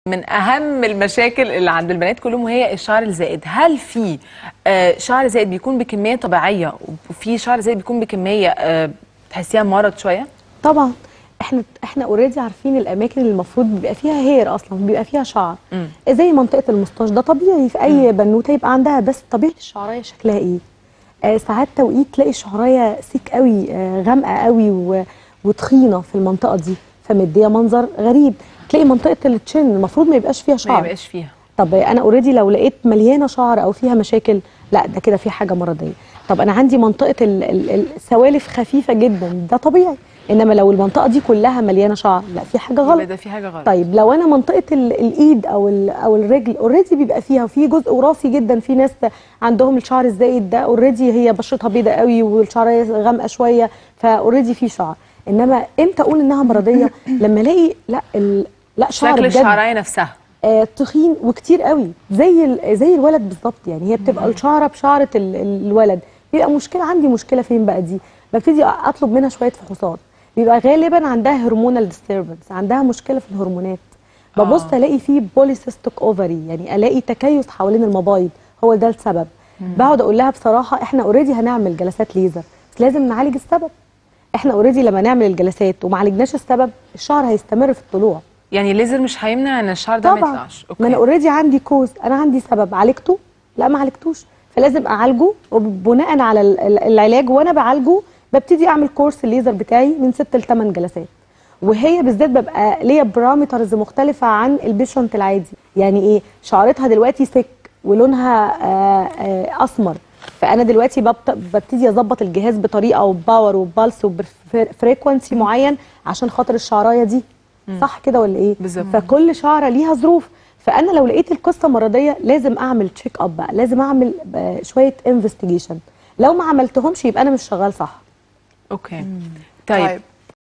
من اهم المشاكل اللي عند البنات كلهم وهي الشعر الزائد هل في آه، شعر زائد بيكون بكميه طبيعيه وفي شعر زائد بيكون بكميه آه، تحسيها مرض شويه طبعا احنا احنا اوريدي عارفين الاماكن اللي المفروض بيبقى فيها هير اصلا بيبقى فيها شعر مم. زي منطقه المستاش ده طبيعي في اي بنوته يبقى عندها بس طبيعه الشعرايه شكلها ايه آه ساعات توقيت تلاقي الشعرايه سيك قوي آه غامقه قوي و... وتخينه في المنطقه دي فمديه منظر غريب تلاقي منطقه التشن المفروض ما يبقاش فيها ما شعر يبقاش فيها طب انا اوريدي لو لقيت مليانه شعر او فيها مشاكل لا ده كده في حاجه مرضيه طب انا عندي منطقه ال- ال- السوالف خفيفه جدا ده طبيعي انما لو المنطقه دي كلها مليانه شعر لا في حاجه يبقى غلط ده في حاجه غلط طيب لو انا منطقه ال- الايد او ال- او الرجل اوريدي بيبقى فيها في جزء وراثي جدا في ناس عندهم الشعر الزايد ده اوريدي هي بشرتها بيضة قوي والشعريه غامقه شويه فاوريدي في شعر انما امتى اقول انها مرضيه لما الاقي لا ال... لا شعر شكل بجد الشعرايه نفسها آه، تخين وكتير قوي زي ال- زي الولد بالظبط يعني هي بتبقى الشعره بشعره ال- ال- الولد بيبقى مشكله عندي مشكله فين بقى دي ببتدي اطلب منها شويه فحوصات بيبقى غالبا عندها هرمونال ديستربنس عندها مشكله في الهرمونات ببص آه. الاقي فيه بوليسيستيك اوفري يعني الاقي تكيس حوالين المبايض هو ده السبب بقعد اقول لها بصراحه احنا اوريدي هنعمل جلسات ليزر بس لازم نعالج السبب احنا اوريدي لما نعمل الجلسات وما عالجناش السبب الشعر هيستمر في الطلوع يعني الليزر مش هيمنع ان الشعر ده ما طبعا يطلعش ما انا اوكي اوريدي عندي كوز انا عندي سبب عالجته لا ما عالجتوش فلازم اعالجه وبناء على ال- ال- العلاج وانا بعالجه ببتدي اعمل كورس الليزر بتاعي من 6 ل 8 جلسات وهي بالذات ببقى ليا بارامترز مختلفه عن البيشنت العادي يعني ايه شعرتها دلوقتي سك ولونها آه، آه، اسمر فانا دلوقتي ببت- ببتدي اظبط الجهاز بطريقه وباور وبالس وبفريكونسي معين عشان خاطر الشعرايه دي صح كده ولا ايه بالظبط. فكل شعره ليها ظروف فانا لو لقيت القصه مرضيه لازم اعمل تشيك اب بقى لازم اعمل آه، شويه انفستيجيشن لو ما عملتهمش يبقى انا مش شغال صح اوكي طيب, طيب.